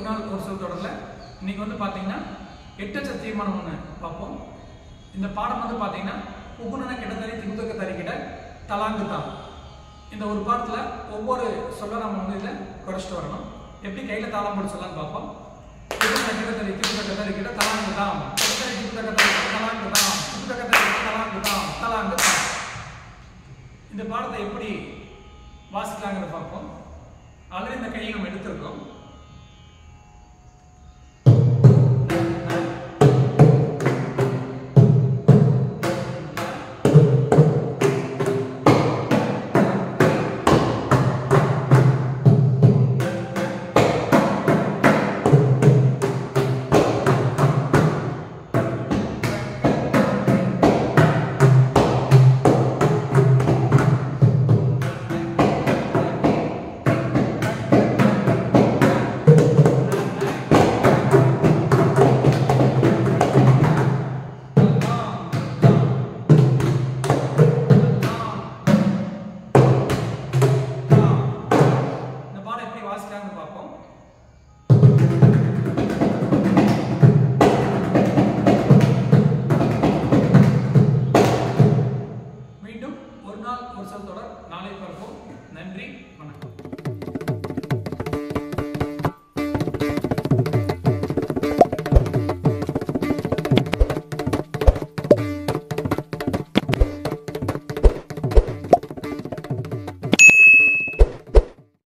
நாள் ஒரு சொல் தொடரில் இன்னைக்கு வந்து பார்த்தீங்கன்னா எட்டச்ச தீர்மானம் ஒன்று பார்ப்போம் இந்த பாடம் வந்து பார்த்தீங்கன்னா உகுணன கிடத்தறி திமுக தறிக்கிட தலாங்கு தான் இந்த ஒரு பாடத்தில் ஒவ்வொரு சொல்ல நம்ம வந்து இதில் குறைச்சிட்டு வரணும் எப்படி கையில் தாளம் போட்டு சொல்லலாம்னு பார்ப்போம் உகுணன கிடத்தறி திமுக தறிக்கிட தலாங்கு தான் கிடத்தறி திமுக தறிக்கிட தலாங்கு தான் திமுக தறிக்கிட தலாங்கு தான் தலாங்கு தான் இந்த பாடத்தை எப்படி வாசிக்கலாங்கிறத பார்ப்போம் ஆல்ரெடி இந்த கையை நம்ம எடுத்திருக்கோம் இந்த பாடம் எப்படி வாசிக்கலாம்னு பார்ப்போம் மீண்டும் ஒரு நாள் ஒரு சொல் தொடர் நாளை பார்ப்போம் நன்றி வணக்கம்